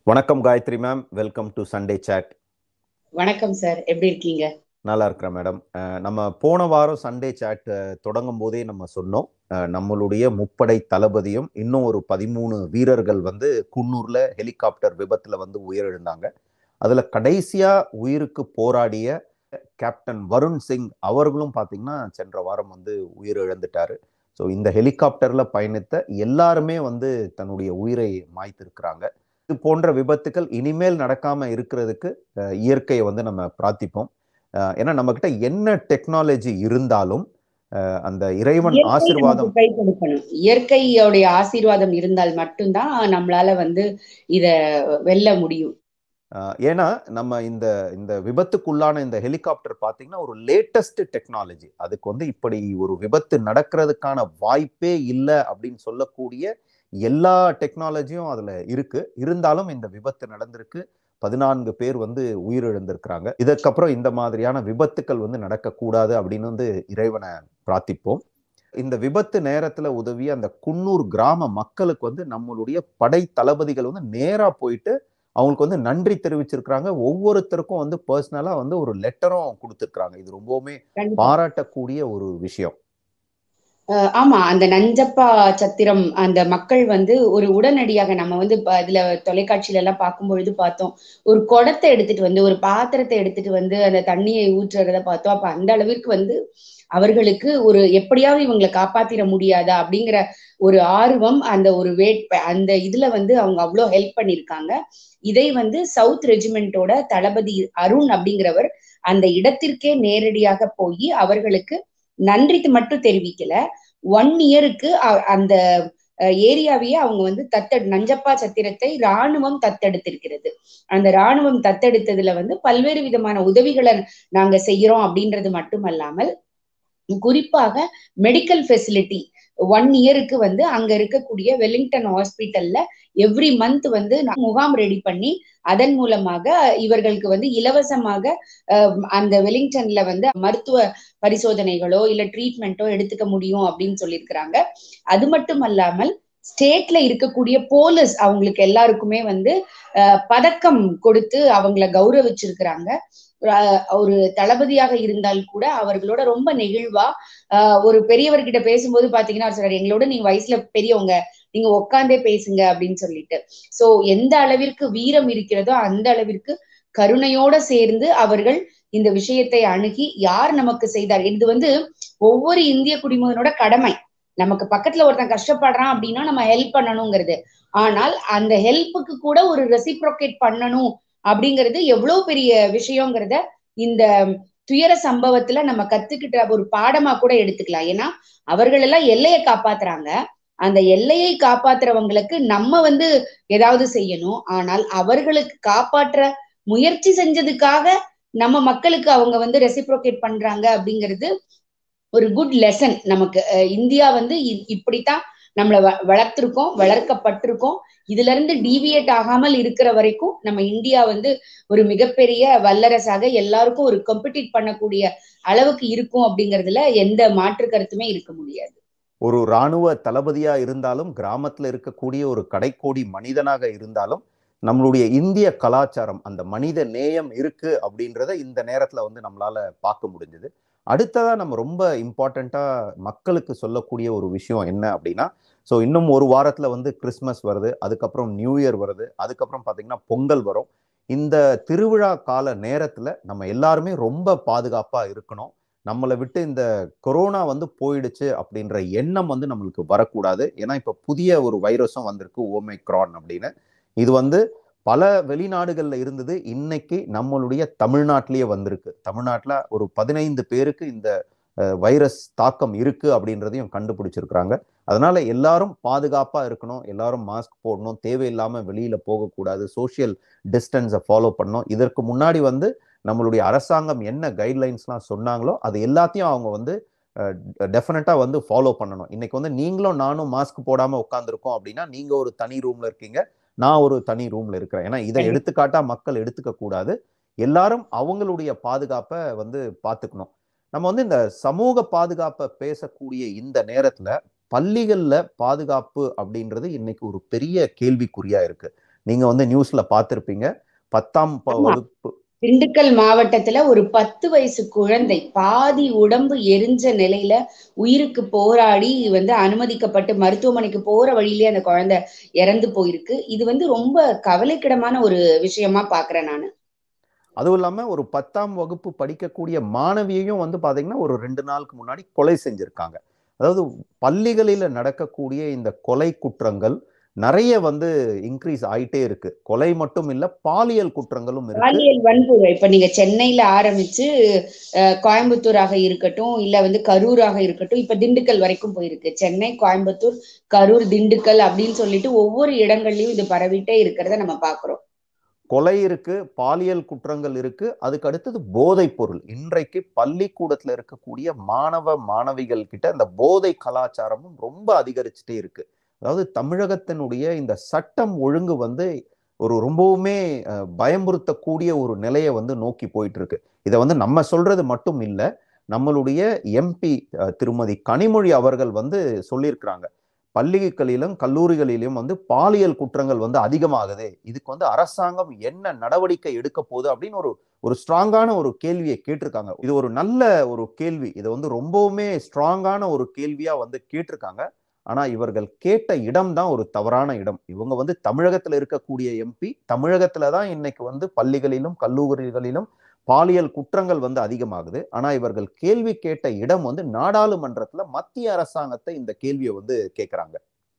வணக்கம் Gayathri ma'am welcome to Sunday chat வணக்கம் sir எப்படி இருக்கீங்க நல்லா இருக்கிறேன் மேடம் அஹ் நம்ம போன வாரம் சண்டே சாட் தொடங்கும் போதே நம்ம சொன்னோம் அஹ் நம்மளுடைய முப்படை தளபதியும் இன்னும் ஒரு பதிமூணு வீரர்கள் வந்து குன்னூர்ல ஹெலிகாப்டர் விபத்துல வந்து உயிரிழந்தாங்க அதுல கடைசியா உயிருக்கு போராடிய கேப்டன் வருண் சிங் அவர்களும் பாத்தீங்கன்னா சென்ற வாரம் வந்து உயிரிழந்துட்டாரு ஸோ இந்த ஹெலிகாப்டர்ல பயணித்த எல்லாருமே வந்து தன்னுடைய உயிரை மாய்த்திருக்கிறாங்க இது போன்ற விபத்துக்கள் இனிமேல் நடக்காம இருக்கிறதுக்கு அஹ், இயற்கையை வந்து நம்ம பிரார்த்திப்போம் அஹ், ஏன்னா நம்ம கிட்ட என்ன டெக்னாலஜி இருந்தாலும் அஹ், அந்த இறைவன் இயற்கை ஆசிர்வாதம் நமக்கு கை கொடுக்கணும் இயற்கையோடைய ஆசீர்வாதம் இருந்தால் மட்டும்தான் நம்மளால வந்து இத வெல்ல முடியும் அஹ், ஏன்னா நம்ம இந்த இந்த விபத்துக்குள்ளான இந்த ஹெலிகாப்டர் பார்த்தீங்கன்னா ஒரு லேட்டஸ்ட் டெக்னாலஜி அதுக்கு வந்து இப்படி ஒரு விபத்து நடக்கிறதுக்கான வாய்ப்பே இல்லை அப்படின்னு சொல்லக்கூடிய எல்லா டெக்னாலஜியும் அதுல இருக்கு இருந்தாலும் இந்த விபத்து நடந்திருக்கு பதினான்கு பேர் வந்து உயிரிழந்திருக்கிறாங்க இதற்கப்புறம் இந்த மாதிரியான விபத்துக்கள் வந்து நடக்கக்கூடாது அப்படின்னு வந்து இறைவனை பிரார்த்திப்போம் இந்த விபத்து நேரத்துல உதவிய அந்த குன்னூர் கிராம மக்களுக்கு வந்து நம்மளுடைய படை தளபதிகள் வந்து நேரா போயிட்டு அவங்களுக்கு வந்து நன்றி தெரிவிச்சிருக்கிறாங்க ஒவ்வொருத்தருக்கும் வந்து பர்சனலா வந்து ஒரு லெட்டரும் கொடுத்துருக்காங்க இது ரொம்பவுமே கண்டிப்பா. பாராட்டக்கூடிய ஒரு விஷயம் அஹ் ஆமா அந்த நஞ்சப்பா சத்திரம் அந்த மக்கள் வந்து ஒரு உடனடியாக நம்ம வந்து இப்ப இதுல தொலைக்காட்சியில எல்லாம் பார்க்கும் பொழுது பார்த்தோம் ஒரு குடத்தை எடுத்துட்டு வந்து ஒரு பாத்திரத்தை எடுத்துட்டு வந்து அந்த தண்ணியை ஊற்றுறத பார்த்தோம் அப்ப அந்த அளவிற்கு வந்து அவர்களுக்கு ஒரு எப்படியாவது இவங்களை காப்பாத்திர முடியாதா அப்படிங்கிற ஒரு ஆர்வம் அந்த ஒரு வேட்பை அந்த இதுல வந்து அவங்க அவ்வளோ ஹெல்ப் பண்ணியிருக்காங்க இதை வந்து சவுத் ரெஜிமெண்டோட தளபதி அருண் அப்படிங்கிறவர் அந்த இடத்திற்கே நேரடியாக போய் அவர்களுக்கு நன்றி மட்டும் தெரிவிக்கல ஒன் இயருக்கு அந்த அஹ், ஏரியாவையே அவங்க வந்து தத்தெடு நஞ்சப்பா சத்திரத்தை ராணுவம் தத்தெடுத்திருக்கிறது அந்த ராணுவம் தத்தெடுத்ததுல வந்து பல்வேறு விதமான உதவிகளை நாங்க செய்யறோம் அப்படின்றது மட்டுமல்லாமல் குறிப்பாக மெடிக்கல் ஃபெசிலிட்டி ஒன் இயருக்கு வந்து அங்க இருக்கக்கூடிய வெலிங்டன் ஹாஸ்பிட்டல்ல எவ்ரி மந்த் வந்து நான் முகாம் ரெடி பண்ணி அதன் மூலமாக இவர்களுக்கு வந்து இலவசமாக அஹ், அந்த வெலிங்டன்ல வந்து மருத்துவ பரிசோதனைகளோ இல்ல ட்ரீட்மெண்ட்டோ எடுத்துக்க முடியும் அப்படின்னு சொல்லியிருக்கிறாங்க அது மட்டும் அல்லாமல் ஸ்டேட்ல இருக்கக்கூடிய போலீஸ் அவங்களுக்கு எல்லாருக்குமே வந்து அஹ், பதக்கம் கொடுத்து அவங்கள கௌரவிச்சிருக்கிறாங்க அஹ், ஒரு தளபதியாக இருந்தால் கூட அவர்களோட ரொம்ப நெகிழ்வா அஹ், ஒரு பெரியவர்கிட்ட பேசும்போது பாத்தீங்கன்னா அவர் சொல்றாரு எங்களோட நீங்க வயசுல பெரியவங்க நீங்க உட்காந்தே பேசுங்க அப்படின்னு சொல்லிட்டு சோ எந்த அளவிற்கு வீரம் இருக்கிறதோ அந்த அளவிற்கு கருணையோட சேர்ந்து அவர்கள் இந்த விஷயத்தை அணுகி யார் நமக்கு செய்தார் இது வந்து ஒவ்வொரு இந்திய குடிமகனோட கடமை நமக்கு பக்கத்துல ஒருத்தன் கஷ்டப்படுறான் அப்படின்னா நம்ம ஹெல்ப் பண்ணணுங்கிறது ஆனால் அந்த ஹெல்ப்புக்கு கூட ஒரு ரெசிப்ரோகேட் பண்ணணும் அப்படிங்கிறது எவ்வளவு பெரிய விஷயங்கிறத இந்த துயர சம்பவத்துல நம்ம கத்துக்கிட்ட ஒரு பாடமா கூட எடுத்துக்கலாம் ஏன்னா அவர்கள் எல்லாம் எல்லையை காப்பாத்துறாங்க அந்த எல்லையை காப்பாத்துறவங்களுக்கு நம்ம வந்து ஏதாவது செய்யணும் ஆனால் அவர்களுக்கு காப்பாற்ற முயற்சி செஞ்சதுக்காக நம்ம மக்களுக்கு அவங்க வந்து ரெசிப்ரோகேட் பண்றாங்க அப்படிங்கிறது ஒரு குட் லெசன் நமக்கு அஹ் இந்தியா வந்து இ- இப்படித்தான் நம்மளை வ- வளர்த்திருக்கோம் வளர்க்கப்பட்டிருக்கோம் இதுல இருந்து டீவியேட் ஆகாமல் இருக்கிற வரைக்கும் நம்ம இந்தியா வந்து ஒரு மிகப்பெரிய வல்லரசாக எல்லாருக்கும் ஒரு கம்பெட்டிட் பண்ணக்கூடிய அளவுக்கு இருக்கும் அப்படிங்கறதுல எந்த மாற்று கருத்துமே இருக்க முடியாது ஒரு இராணுவ தளபதியா இருந்தாலும் கிராமத்துல இருக்கக்கூடிய ஒரு கடைக்கோடி மனிதனாக இருந்தாலும் நம்மளுடைய இந்திய கலாச்சாரம் அந்த மனித நேயம் இருக்கு அப்படின்றத இந்த நேரத்துல வந்து நம்மளால பார்க்க முடிஞ்சது அடுத்ததா நம்ம ரொம்ப இம்பார்ட்டண்டா மக்களுக்கு சொல்லக்கூடிய ஒரு விஷயம் என்ன அப்படின்னா ஸோ இன்னும் ஒரு வாரத்துல வந்து கிறிஸ்மஸ் வருது அதுக்கப்புறம் நியூ இயர் வருது அதுக்கப்புறம் பாத்தீங்கன்னா பொங்கல் வரும் இந்த திருவிழா கால நேரத்துல நம்ம எல்லாருமே ரொம்ப பாதுகாப்பா இருக்கணும் நம்மளை விட்டு இந்த கொரோனா வந்து போயிடுச்சு அப்படின்ற எண்ணம் வந்து நம்மளுக்கு வரக்கூடாது ஏன்னா இப்ப புதிய ஒரு வைரஸும் வந்திருக்கு ஓமைக்ரான் அப்படின்னு இது வந்து பல வெளிநாடுகள்ல இருந்தது இன்னைக்கு நம்மளுடைய தமிழ்நாட்டிலேயே வந்திருக்கு தமிழ்நாட்டுல ஒரு பதினைந்து பேருக்கு இந்த அஹ், வைரஸ் தாக்கம் இருக்கு அப்படின்றதையும் கண்டுபிடிச்சிருக்கிறாங்க அதனால எல்லாரும் பாதுகாப்பா இருக்கணும் எல்லாரும் மாஸ்க் போடணும் தேவையில்லாம வெளியில போகக்கூடாது சோஷியல் டிஸ்டன்ஸை ஃபாலோ பண்ணணும் இதற்கு முன்னாடி வந்து நம்மளுடைய அரசாங்கம் என்ன கைட்லைன்ஸ்லாம் சொன்னாங்களோ அது எல்லாத்தையும் அவங்க வந்து டெஃபினட்டா வந்து ஃபாலோ பண்ணணும் இன்னைக்கு வந்து நீங்களும் நானும் மாஸ்க் போடாம உட்காந்துருக்கோம் அப்படின்னா நீங்க ஒரு தனி ரூம்ல இருக்கீங்க நான் ஒரு தனி ரூம்ல இருக்கிறேன் ஏன்னா இதை கண்டிப்பா. எடுத்துக்காட்டா மக்கள் எடுத்துக்க கூடாது எல்லாரும் அவங்களுடைய பாதுகாப்பை வந்து பார்த்துக்கணும் நம்ம வந்து இந்த சமூக பாதுகாப்பை பேசக்கூடிய இந்த நேரத்துல பள்ளிகள்ல பாதுகாப்பு அப்படின்றது இன்னைக்கு ஒரு பெரிய கேள்விக்குறியா இருக்கு நீங்க வந்து நியூஸ்ல பார்த்திருப்பீங்க பத்தாம் ப- ஆமா. வகுப்பு திண்டுக்கல் மாவட்டத்துல ஒரு பத்து வயசு குழந்தை பாதி உடம்பு எரிஞ்ச நிலையில உயிருக்கு போராடி வந்து அனுமதிக்கப்பட்டு மருத்துவமனைக்கு போற வழியிலே அந்த குழந்தை இறந்து போயிருக்கு இது வந்து ரொம்ப கவலைக்கிடமான ஒரு விஷயமா பாக்குறேன் நானு அதுவும் இல்லாம ஒரு பத்தாம் வகுப்பு படிக்கக்கூடிய மாணவியையும் வந்து பாத்தீங்கன்னா ஒரு ரெண்டு நாளுக்கு முன்னாடி கொலை செஞ்சிருக்காங்க அதாவது பள்ளிகளில நடக்கக்கூடிய இந்த கொலை குற்றங்கள் நிறைய வந்து இன்க்ரீஸ் ஆயிட்டே இருக்கு கொலை மட்டும் இல்ல பாலியல் குற்றங்களும் இருக்கு பாலியல் வன்முறை இப்ப நீங்க சென்னையில ஆரம்பிச்சு அஹ், கோயம்புத்தூராக இருக்கட்டும் இல்ல வந்து கரூராக இருக்கட்டும் இப்ப திண்டுக்கல் வரைக்கும் போயிருக்கு சென்னை கோயம்புத்தூர் கரூர் திண்டுக்கல் அப்படின்னு சொல்லிட்டு ஒவ்வொரு இடங்கள்லயும் இது பரவிட்டே இருக்கிறத நம்ம பாக்குறோம் கொலை இருக்கு பாலியல் குற்றங்கள் இருக்கு அதுக்கு அடுத்தது போதைப் பொருள் இன்றைக்கு பள்ளிக்கூடத்துல இருக்கக்கூடிய மாணவ மாணவிகள் கிட்ட இந்த போதை கலாச்சாரமும் ரொம்ப அதிகரிச்சுட்டே இருக்கு அதாவது தமிழகத்தினுடைய இந்த சட்டம் ஒழுங்கு வந்து ஒரு ரொம்பவுமே அஹ், பயமுறுத்தக்கூடிய ஒரு நிலையை வந்து நோக்கி போயிட்டு இருக்கு இதை வந்து நம்ம சொல்றது மட்டும் இல்லை நம்மளுடைய எம்பி திருமதி கனிமொழி அவர்கள் வந்து சொல்லியிருக்கிறாங்க பள்ளிகளிலும் கல்லூரிகளிலும் வந்து பாலியல் குற்றங்கள் வந்து அதிகமாகுது இதுக்கு வந்து அரசாங்கம் என்ன நடவடிக்கை எடுக்க போகுது அப்படின்னு ஒரு ஒரு ஸ்ட்ராங்கான ஒரு கேள்வியை கேட்டிருக்காங்க இது ஒரு நல்ல ஒரு கேள்வி இதை வந்து ரொம்பவுமே ஸ்ட்ராங்கான ஒரு கேள்வியா வந்து கேட்டிருக்காங்க ஆனா இவர்கள் கேட்ட இடம் தான் ஒரு தவறான இடம் இவங்க வந்து தமிழகத்துல இருக்கக்கூடிய எம்பி தமிழகத்துல தான் இன்னைக்கு வந்து பள்ளிகளிலும் கல்லூரிகளிலும் பாலியல் குற்றங்கள் வந்து அதிகமாகுது ஆனா இவர்கள் கேள்வி கேட்ட இடம் வந்து நாடாளுமன்றத்துல மத்திய அரசாங்கத்தை இந்த கேள்வியை வந்து கேட்கறாங்க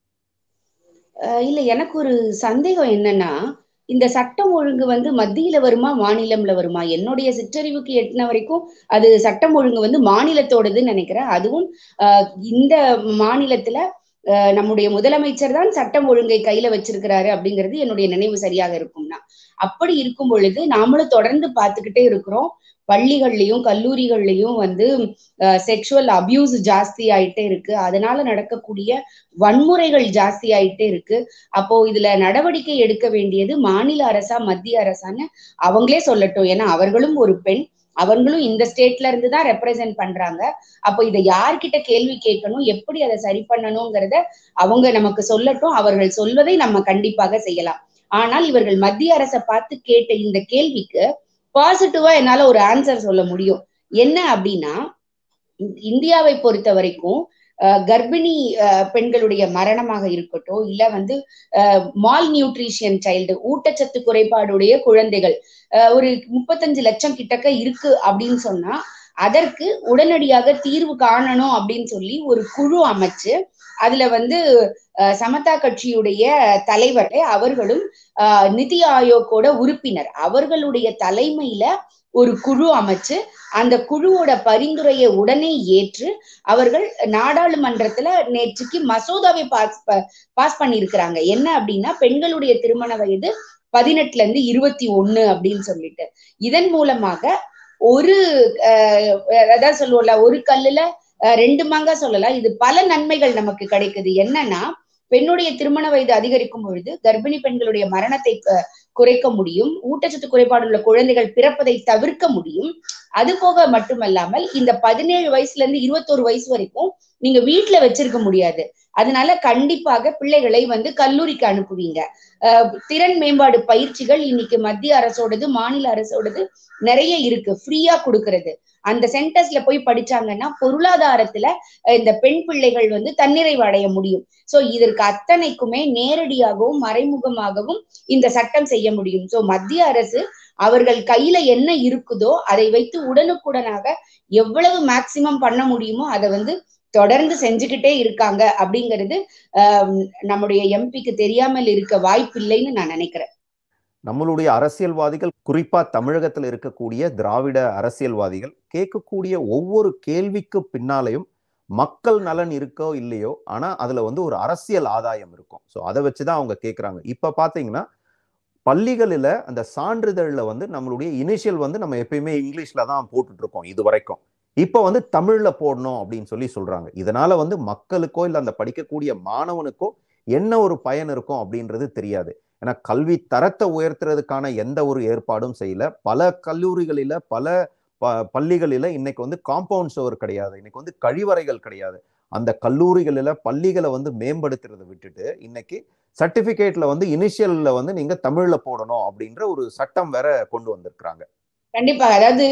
அஹ், இல்ல எனக்கு ஒரு சந்தேகம் என்னன்னா இந்த சட்டம் ஒழுங்கு வந்து மத்தியில வருமா மாநிலம்ல வருமா என்னுடைய சிற்றறிவுக்கு எட்டின வரைக்கும் அது சட்டம் ஒழுங்கு வந்து மாநிலத்தோடதுன்னு நினைக்கிறேன் அதுவும் அஹ், இந்த மாநிலத்துல அஹ், நம்முடைய முதலமைச்சர் தான் சட்டம் ஒழுங்கை கையில வச்சிருக்கிறாரு அப்படிங்கிறது என்னுடைய நினைவு சரியாக இருக்கும்னா அப்படி இருக்கும் பொழுது நாமளும் தொடர்ந்து பார்த்துக்கிட்டே இருக்கிறோம் பள்ளிகள்லயும் கல்லூரிகள்லயும் வந்து செக்ஷுவல் அபியூஸ் ஜாஸ்தி ஆயிட்டே இருக்கு அதனால நடக்கக்கூடிய வன்முறைகள் ஜாஸ்தி ஆயிட்டே இருக்கு அப்போ இதுல நடவடிக்கை எடுக்க வேண்டியது மாநில அரசா மத்திய அரசான்னு அவங்களே சொல்லட்டும் ஏன்னா அவர்களும் ஒரு பெண் அவங்களும் இந்த ஸ்டேட்ல இருந்து தான் ரெப்ரசென்ட் பண்றாங்க அப்போ இதை யார்கிட்ட கேள்வி கேட்கணும் எப்படி அதை சரி பண்ணணுங்கிறத அவங்க நமக்கு சொல்லட்டும் அவர்கள் சொல்வதை நம்ம கண்டிப்பாக செய்யலாம் ஆனால் இவர்கள் மத்திய அரசை பார்த்து கேட்ட இந்த கேள்விக்கு பாசிட்டிவா என்னால ஒரு ஆன்சர் சொல்ல முடியும் என்ன அப்படின்னா இந்- இந்தியாவை பொறுத்த வரைக்கும் அஹ், கர்ப்பிணி அஹ், பெண்களுடைய மரணமாக இருக்கட்டும் இல்ல வந்து மால் நியூட்ரிஷியன் சைல்டு ஊட்டச்சத்து குறைபாடுடைய குழந்தைகள் அஹ், ஒரு முப்பத்தஞ்சு லட்சம் கிட்டக்க இருக்கு அப்படின்னு சொன்னா அதற்கு உடனடியாக தீர்வு காணணும் அப்படின்னு சொல்லி ஒரு குழு அமைச்சு அதுல வந்து அஹ், சமதா கட்சியுடைய தலைவர் அவர்களும் அஹ், நிதி ஆயோக்கோட உறுப்பினர் அவர்களுடைய தலைமையில ஒரு குழு அமைச்சு அந்த குழுவோட பரிந்துரையை உடனே ஏற்று அவர்கள் நாடாளுமன்றத்துல நேற்றுக்கு மசோதாவை பாஸ் பாஸ் பண்ணியிருக்கிறாங்க என்ன அப்படின்னா பெண்களுடைய திருமண வயது பதினெட்டுல இருந்து இருபத்தி ஒண்ணு அப்படின்னு சொல்லிட்டு இதன் மூலமாக ஒரு அஹ், அதான் சொல்லுவோம்ல ஒரு கல்லுல அஹ், ரெண்டு மாங்காய் சொல்லலாம் இது பல நன்மைகள் நமக்கு கிடைக்குது என்னன்னா பெண்ணுடைய திருமண வயது அதிகரிக்கும் பொழுது கர்ப்பிணி பெண்களுடைய மரணத்தை அஹ், குறைக்க முடியும் ஊட்டச்சத்து குறைபாடு உள்ள குழந்தைகள் பிறப்பதை தவிர்க்க முடியும் அது போக மட்டுமல்லாமல் இந்த பதினேழு வயசுல இருந்து இருபத்தோரு வயசு வரைக்கும் நீங்க வீட்டுல வச்சிருக்க முடியாது அதனால கண்டிப்பாக பிள்ளைகளை வந்து கல்லூரிக்கு அனுப்புவீங்க அஹ் திறன் மேம்பாடு பயிற்சிகள் இன்னைக்கு மத்திய அரசோடது மாநில அரசோடது நிறைய இருக்கு ஃப்ரீயா கொடுக்கறது அந்த சென்டர்ஸ்ல போய் படிச்சாங்கன்னா பொருளாதாரத்துல அஹ் இந்த பெண் பிள்ளைகள் வந்து தன்னிறைவு அடைய முடியும் சோ இதற்கு அத்தனைக்குமே நேரடியாகவும் மறைமுகமாகவும் இந்த சட்டம் செய்ய முடியும் சோ மத்திய அரசு அவர்கள் கையில என்ன இருக்குதோ அதை வைத்து உடனுக்குடனாக எவ்வளவு மேக்சிமம் பண்ண முடியுமோ அதை வந்து தொடர்ந்து செஞ்சுக்கிட்டே இருக்காங்க அப்படிங்கிறது ஆஹ் நம்முடைய எம்பிக்கு தெரியாமல் இருக்க வாய்ப்பில்லைன்னு நான் நினைக்கிறேன் நம்மளுடைய அரசியல்வாதிகள் குறிப்பா தமிழகத்தில் இருக்கக்கூடிய திராவிட அரசியல்வாதிகள் கேட்கக்கூடிய ஒவ்வொரு கேள்விக்கு பின்னாலையும் மக்கள் நலன் இருக்கோ இல்லையோ ஆனா அதுல வந்து ஒரு அரசியல் ஆதாயம் இருக்கும் ஸோ அதை வச்சுதான் அவங்க கேட்குறாங்க இப்ப பாத்தீங்கன்னா பள்ளிகளில் அந்த சான்றிதழில் வந்து நம்மளுடைய இனிஷியல் வந்து நம்ம எப்பயுமே இங்கிலீஷ்ல தான் போட்டுட்டு இருக்கோம் இது வரைக்கும் இப்போ வந்து தமிழ்ல போடணும் அப்படின்னு சொல்லி சொல்றாங்க இதனால வந்து மக்களுக்கோ இல்லை அந்த படிக்கக்கூடிய மாணவனுக்கோ என்ன ஒரு பயன் இருக்கும் அப்படின்றது தெரியாது ஏன்னா கல்வி தரத்தை உயர்த்துறதுக்கான எந்த ஒரு ஏற்பாடும் செய்யல பல கல்லூரிகளில பல ப பள்ளிகளில இன்னைக்கு வந்து காம்பவுண்ட் சுவர் கிடையாது இன்னைக்கு வந்து கழிவறைகள் கிடையாது அந்த கல்லூரிகளில் பள்ளிகளை வந்து மேம்படுத்துறதை விட்டுட்டு இன்னைக்கு சர்டிபிகேட்ல வந்து இனிஷியல்ல வந்து நீங்க தமிழ்ல போடணும் அப்படின்ற ஒரு சட்டம் வேற கொண்டு வந்திருக்கிறாங்க கண்டிப்பா அதாவது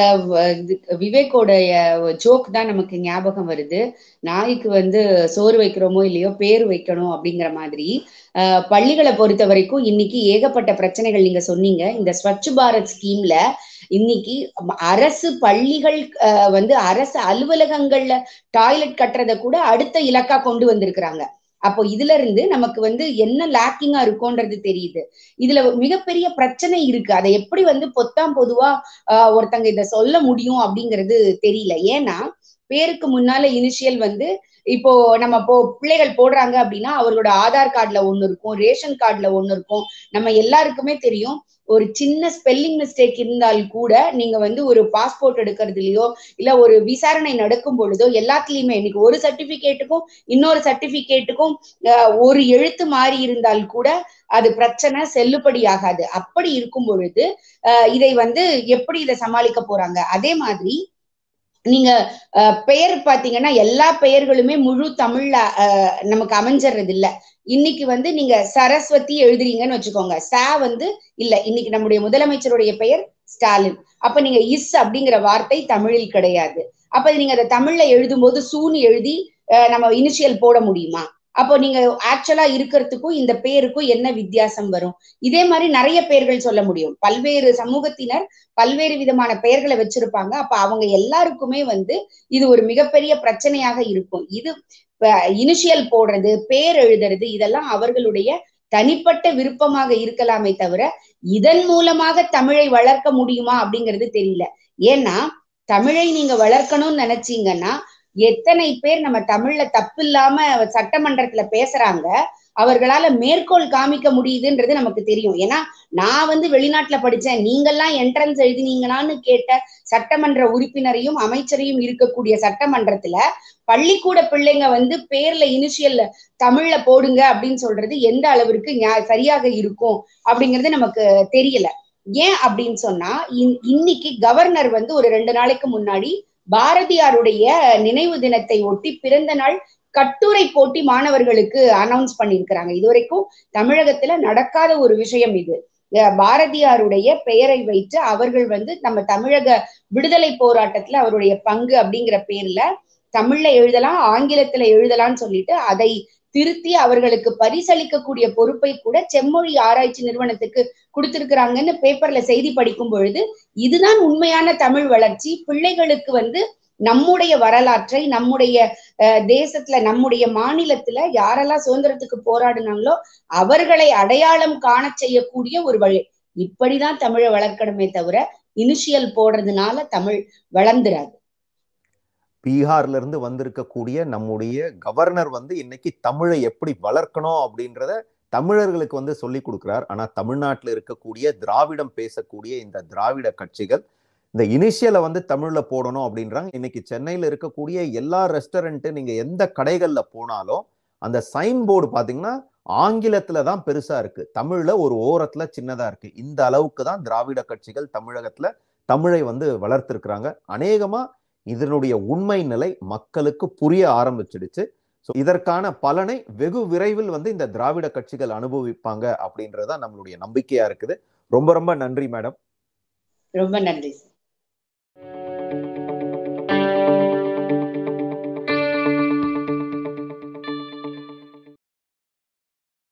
விவேக்கோடைய ஜோக் தான் நமக்கு ஞாபகம் வருது நாய்க்கு வந்து சோறு வைக்கிறோமோ இல்லையோ பேர் வைக்கணும் அப்படிங்கிற மாதிரி பள்ளிகளை பொறுத்த வரைக்கும் இன்னைக்கு ஏகப்பட்ட பிரச்சனைகள் நீங்க சொன்னீங்க இந்த ஸ்வச் பாரத் ஸ்கீம்ல இன்னைக்கு அரசு பள்ளிகள் வந்து அரசு அலுவலகங்கள்ல டாய்லெட் கட்டுறத கூட அடுத்த இலக்கா கொண்டு வந்திருக்கிறாங்க அப்போ இதுல இருந்து நமக்கு வந்து என்ன லேக்கிங்கா இருக்கும்ன்றது தெரியுது இதுல மிகப்பெரிய பிரச்சனை இருக்கு அதை எப்படி வந்து பொத்தாம் பொதுவா ஒருத்தங்க இத சொல்ல முடியும் அப்படிங்கிறது தெரியல ஏன்னா பேருக்கு முன்னால இனிஷியல் வந்து இப்போ நம்ம இப்போ பிள்ளைகள் போடுறாங்க அப்படின்னா அவர்களோட ஆதார் கார்டுல ஒண்ணு இருக்கும் ரேஷன் கார்டுல ஒண்ணு இருக்கும் நம்ம எல்லாருக்குமே தெரியும் ஒரு சின்ன ஸ்பெல்லிங் மிஸ்டேக் இருந்தால் கூட நீங்க வந்து ஒரு பாஸ்போர்ட் எடுக்கிறதுலயோ இல்ல ஒரு விசாரணை நடக்கும் பொழுதோ எல்லாத்துலயுமே இன்னைக்கு ஒரு சர்டிபிகேட்டுக்கும் இன்னொரு சர்டிபிகேட்டுக்கும் ஒரு எழுத்து மாறி இருந்தால் கூட அது பிரச்சனை செல்லுபடி ஆகாது அப்படி இருக்கும் பொழுது இதை வந்து எப்படி இதை சமாளிக்க போறாங்க அதே மாதிரி நீங்க பெயர் பாத்தீங்கன்னா எல்லா பெயர்களுமே முழு தமிழ்ல நமக்கு அமைஞ்சிடுறது இல்ல இன்னைக்கு வந்து நீங்க சரஸ்வதி எழுதுறீங்கன்னு வச்சுக்கோங்க சா வந்து இல்ல இன்னைக்கு நம்முடைய முதலமைச்சருடைய பெயர் ஸ்டாலின் அப்ப நீங்க இஸ் அப்படிங்கிற வார்த்தை தமிழில் கிடையாது அப்ப நீங்க அதை தமிழ்ல எழுதும் போது சூன்னு எழுதி நம்ம இனிஷியல் போட முடியுமா அப்போ நீங்க ஆக்சுவலா இருக்கிறதுக்கும் இந்த பேருக்கும் என்ன வித்தியாசம் வரும் இதே மாதிரி நிறைய பெயர்கள் சொல்ல முடியும் பல்வேறு சமூகத்தினர் பல்வேறு விதமான பெயர்களை வச்சிருப்பாங்க அப்ப அவங்க எல்லாருக்குமே வந்து இது ஒரு மிகப்பெரிய பிரச்சனையாக இருக்கும் இது இனிஷியல் போடுறது பேர் எழுதுறது இதெல்லாம் அவர்களுடைய தனிப்பட்ட விருப்பமாக இருக்கலாமே தவிர இதன் மூலமாக தமிழை வளர்க்க முடியுமா அப்படிங்கிறது தெரியல ஏன்னா தமிழை நீங்க வளர்க்கணும்னு நினைச்சீங்கன்னா எத்தனை பேர் நம்ம தமிழ்ல தப்பு இல்லாம சட்டமன்றத்துல பேசுறாங்க அவர்களால மேற்கோள் காமிக்க முடியுதுன்றது நமக்கு தெரியும் ஏன்னா நான் வந்து வெளிநாட்டுல படிச்சேன் நீங்கெல்லாம் என்ட்ரன்ஸ் எழுதினீங்களான்னு கேட்ட சட்டமன்ற உறுப்பினரையும் அமைச்சரையும் இருக்கக்கூடிய சட்டமன்றத்துல பள்ளிக்கூட பிள்ளைங்க வந்து பேர்ல இனிஷியல்ல தமிழ்ல போடுங்க அப்படின்னு சொல்றது எந்த அளவிற்கு சரியாக இருக்கும் அப்படிங்கிறது நமக்கு தெரியல ஏன் அப்படின்னு சொன்னா இன்னைக்கு கவர்னர் வந்து ஒரு ரெண்டு நாளைக்கு முன்னாடி பாரதியாருடைய நினைவு தினத்தை ஒட்டி பிறந்த நாள் கட்டுரை போட்டி மாணவர்களுக்கு அனௌன்ஸ் பண்ணியிருக்கிறாங்க இதுவரைக்கும் தமிழகத்துல நடக்காத ஒரு விஷயம் இது பாரதியாருடைய பெயரை வைத்து அவர்கள் வந்து நம்ம தமிழக விடுதலை போராட்டத்துல அவருடைய பங்கு அப்படிங்கிற பேர்ல தமிழ்ல எழுதலாம் ஆங்கிலத்துல எழுதலாம்னு சொல்லிட்டு அதை திருத்தி அவர்களுக்கு பரிசளிக்கக்கூடிய பொறுப்பை கூட செம்மொழி ஆராய்ச்சி நிறுவனத்துக்கு கொடுத்திருக்கிறாங்கன்னு பேப்பர்ல செய்தி படிக்கும் பொழுது இதுதான் உண்மையான தமிழ் வளர்ச்சி பிள்ளைகளுக்கு வந்து நம்முடைய வரலாற்றை நம்முடைய தேசத்துல நம்முடைய மாநிலத்துல யாரெல்லாம் சுதந்திரத்துக்கு போராடினாங்களோ அவர்களை அடையாளம் காண செய்யக்கூடிய ஒரு வழி இப்படிதான் தமிழை வளர்க்கணுமே தவிர இனிஷியல் போடுறதுனால தமிழ் வளர்ந்துராது பீகார்ல இருந்து வந்திருக்கக்கூடிய நம்முடைய கவர்னர் வந்து இன்னைக்கு தமிழை எப்படி வளர்க்கணும் அப்படின்றத தமிழர்களுக்கு வந்து சொல்லி கொடுக்கிறார் ஆனா தமிழ்நாட்டில் இருக்கக்கூடிய திராவிடம் பேசக்கூடிய இந்த திராவிட கட்சிகள் இந்த இனிஷியலை வந்து தமிழ்ல போடணும் அப்படின்றாங்க இன்னைக்கு சென்னையில இருக்கக்கூடிய எல்லா ரெஸ்டாரண்ட் நீங்க எந்த கடைகள்ல போனாலும் அந்த சைன் போர்டு பாத்தீங்கன்னா ஆங்கிலத்துல தான் பெருசா இருக்கு தமிழ்ல ஒரு ஓரத்துல சின்னதா இருக்கு இந்த அளவுக்கு தான் திராவிட கட்சிகள் தமிழகத்துல தமிழை வந்து வளர்த்திருக்கிறாங்க அநேகமா இதனுடைய உண்மை நிலை மக்களுக்கு புரிய ஆரம்பிச்சிடுச்சு ஸோ இதற்கான பலனை வெகு விரைவில் வந்து இந்த திராவிட கட்சிகள் அனுபவிப்பாங்க அப்படின்றதான் நம்மளுடைய நம்பிக்கையா இருக்குது ரொம்ப ரொம்ப நன்றி மேடம் ரொம்ப நன்றி